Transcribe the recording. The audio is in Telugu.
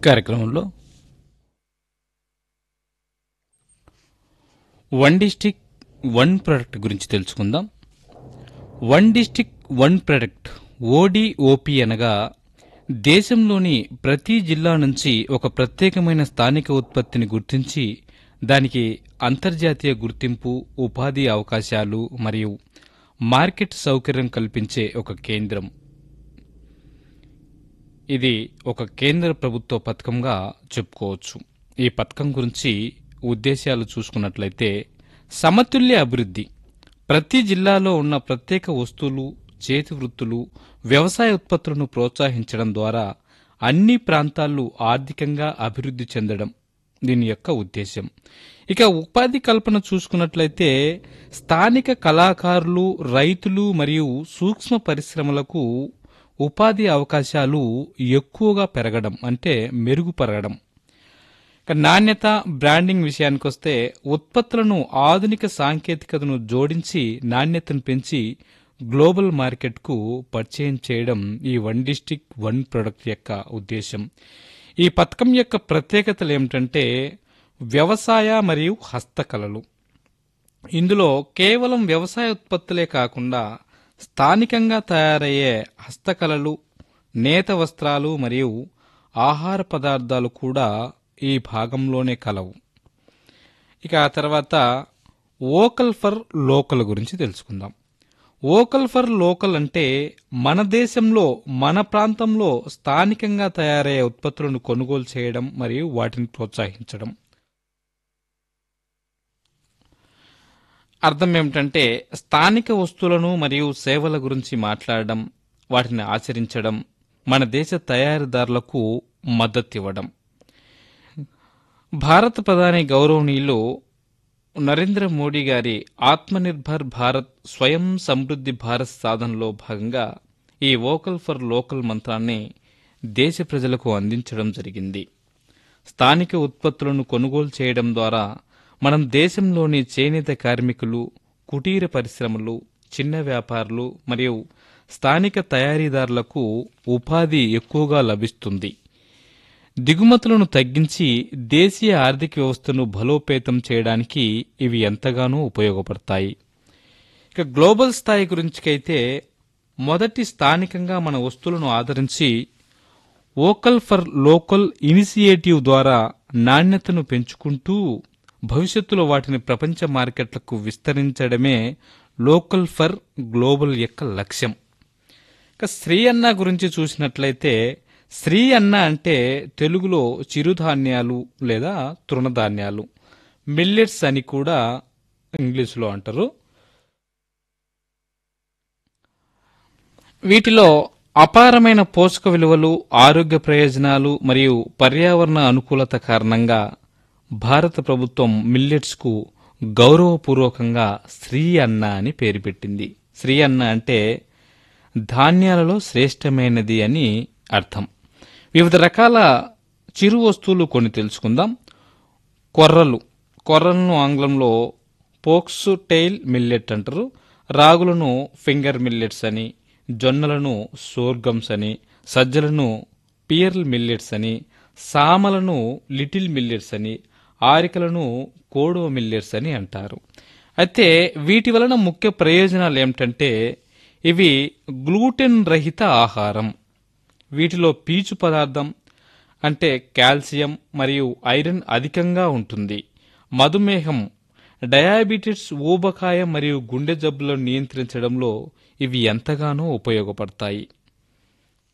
కార్యక్రమంలో వన్ డిస్టిక్ వన్ ప్రొడక్ట్ గురించి తెలుసుకుందాం one district one product ODOP అనగా దేశంలోని ప్రతి జిల్లా నుంచి ఒక ప్రత్యేకమైన స్థానిక ఉత్పత్తిని గుర్తించి దానికి అంతర్జాతీయ గుర్తింపు ఉపాధి అవకాశాలు మరియు మార్కెట్ సౌకర్యం కల్పించే ఒక కేంద్రం ఇది ఒక కేంద్ర ప్రభుత్వ పథకంగా చెప్పుకోవచ్చు ఈ పథకం గురించి ఉద్దేశాలు చూసుకున్నట్లయితే సమతుల్య అభివృద్ధి ప్రతి జిల్లాలో ఉన్న ప్రత్యేక వస్తువులు చేతి వృత్తులు వ్యవసాయ ఉత్పత్తులను ప్రోత్సహించడం ద్వారా అన్ని ప్రాంతాలు ఆర్థికంగా అభివృద్ధి చెందడం దీని యొక్క ఉద్దేశం ఇక ఉపాధి కల్పన చూసుకున్నట్లయితే స్థానిక కళాకారులు రైతులు మరియు సూక్ష్మ పరిశ్రమలకు ఉపాధి అవకాశాలు ఎక్కువగా పెరగడం అంటే మెరుగుపరగడం ఇక నాణ్యత బ్రాండింగ్ విషయానికి వస్తే ఉత్పత్తులను ఆధునిక సాంకేతికతను జోడించి నాణ్యతను పెంచి గ్లోబల్ మార్కెట్కు పరిచయం చేయడం ఈ వన్ డిస్టిక్ వన్ ప్రొడక్ట్ యొక్క ఉద్దేశం ఈ పథకం యొక్క ప్రత్యేకతలు ఏమిటంటే వ్యవసాయ మరియు హస్తకళలు ఇందులో కేవలం వ్యవసాయ ఉత్పత్తులే కాకుండా స్థానికంగా తయారయ్యే హస్తకళలు నేత వస్త్రాలు మరియు ఆహార పదార్థాలు కూడా ఈ భాగంలోనే కలవు ఇక ఆ తర్వాత ఓకల్ ఫర్ లోకల్ గురించి తెలుసుకుందాం ఓకల్ ఫర్ లోకల్ అంటే మన దేశంలో మన ప్రాంతంలో స్థానికంగా తయారయ్యే ఉత్పత్తులను కొనుగోలు చేయడం మరియు వాటిని ప్రోత్సహించడం అర్థం ఏమిటంటే స్థానిక వస్తువులను మరియు సేవల గురించి మాట్లాడడం వాటిని ఆచరించడం మన దేశ తయారీదారులకు మద్దతివ్వడం భారత ప్రధాని గౌరవనీయులు నరేంద్ర మోడీ గారి ఆత్మనిర్భర్ భారత్ స్వయం సమృద్ధి భారత్ సాధనలో భాగంగా ఈ వోకల్ ఫర్ లోకల్ మంత్రాన్ని దేశ ప్రజలకు అందించడం జరిగింది స్థానిక ఉత్పత్తులను కొనుగోలు చేయడం ద్వారా మనం దేశంలోని చేనేత కార్మికులు కుటీర పరిశ్రమలు చిన్న వ్యాపారులు మరియు స్థానిక తయారీదారులకు ఉపాధి ఎక్కువగా లభిస్తుంది దిగుమతులను తగ్గించి దేశీయ ఆర్థిక వ్యవస్థను బలోపేతం చేయడానికి ఇవి ఎంతగానో ఉపయోగపడతాయి ఇక గ్లోబల్ స్థాయి గురించికైతే మొదటి స్థానికంగా మన వస్తువులను ఆదరించి వోకల్ ఫర్ లోకల్ ఇనిషియేటివ్ ద్వారా నాణ్యతను పెంచుకుంటూ భవిష్యత్తులో వాటిని ప్రపంచ మార్కెట్లకు విస్తరించడమే లోకల్ ఫర్ గ్లోబల్ యొక్క లక్ష్యం ఇక శ్రీ అన్న గురించి చూసినట్లయితే శ్రీ అన్న అంటే తెలుగులో చిరుధాన్యాలు లేదా తృణధాన్యాలు మిల్లెట్స్ అని కూడా ఇంగ్లీష్లో అంటారు వీటిలో అపారమైన పోషక విలువలు ఆరోగ్య ప్రయోజనాలు మరియు పర్యావరణ అనుకూలత కారణంగా భారత ప్రభుత్వం మిల్లెట్స్కు గౌరవపూర్వకంగా శ్రీ అన్న అని పేరు పెట్టింది శ్రీ అన్న అంటే ధాన్యాలలో శ్రేష్టమైనది అని అర్థం వివిధ రకాల చిరు వస్తువులు కొన్ని తెలుసుకుందాం కొర్రలు కొర్రలను ఆంగ్లంలో పోక్స్ టెయిల్ మిల్లెట్ అంటారు రాగులను ఫింగర్ మిల్లెట్స్ అని జొన్నలను సోర్గమ్స్ అని సజ్జలను పియర్ల్ మిల్లెట్స్ అని సామలను లిటిల్ మిల్లెట్స్ అని ఆరికలను కోడో మిల్లెట్స్ అని అంటారు అయితే వీటి వలన ముఖ్య ప్రయోజనాలు ఏమిటంటే ఇవి గ్లూటెన్ రహిత ఆహారం వీటిలో పీచు పదార్థం అంటే కాల్షియం మరియు ఐరన్ అధికంగా ఉంటుంది మధుమేహం డయాబెటిస్ ఊబకాయం మరియు గుండె జబ్బులను నియంత్రించడంలో ఇవి ఎంతగానో ఉపయోగపడతాయి